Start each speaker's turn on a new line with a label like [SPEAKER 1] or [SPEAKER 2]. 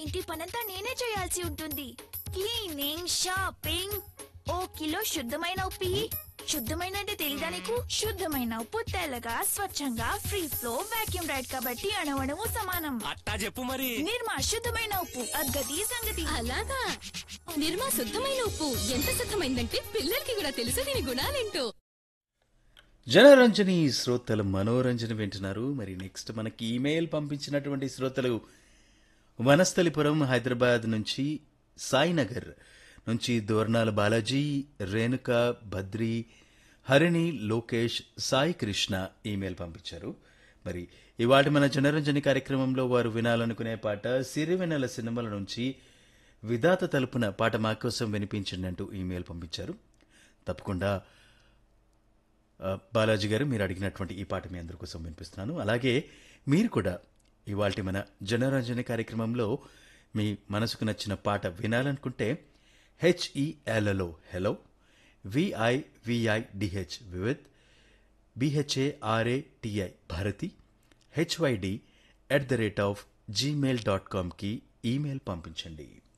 [SPEAKER 1] ఇంటి పనంతా నేనే చేయాల్సి ఉంటుంది క్లీనింగ్ షాపింగ్ ఓ కిలో శుద్ధమైన ఉప్పి శుద్ధమైన అంటే తెలీదా నీకు శుద్ధమైన ఉప్పు తెల్లగా స్వచ్ఛంగా ఫ్రీ ఫ్లో వాక్యూమ్ రైడ్ కాబట్టి అణవణము సమానం
[SPEAKER 2] అట్టా చెప్పు మరి
[SPEAKER 1] నిర్మా శుద్ధమైన ఉప్పు అద్గతి సంగతి
[SPEAKER 3] అలాగా నిర్మా శుద్ధమైన ఉప్పు ఎంత శుద్ధమైందంటే పిల్లలకి కూడా తెలుసు దీని గుణాలేంటో
[SPEAKER 4] జనరంజని శ్రోతలు మనోరంజన వింటున్నారు మరి నెక్స్ట్ మనకి ఈమెయిల్ పంపించినటువంటి శ్రోతలు వనస్థలిపురం హైదరాబాద్ నుంచి సాయినగర్ నుంచి దోర్నాల బాలాజీ రేణుక బద్రి హరిణి లోకేష్ సాయి కృష్ణ ఈమెయిల్ పంపించారు మరి ఇవాటి మన జనరంజని కార్యక్రమంలో వారు వినాలనుకునే పాట సిరివెనెల సినిమాల నుంచి విధాత తలుపున పాట మా కోసం వినిపించండి అంటూ ఈమెయిల్ పంపించారు తప్పకుండా ఆ, బాలాజీ గారు మీరు అడిగినటువంటి ఈ పాట మీ అందరి కోసం వినిపిస్తున్నాను అలాగే మీరు కూడా ఇవాళ మన జనరంజన కార్యక్రమంలో మీ మనసుకు నచ్చిన పాట వినాలనుకుంటే H E L L O hello V I V I D H Vividh B H A R A T I Bharati H Y D at the rate of Gmail dot కామ్కి ఈమెయిల్ పంపించండి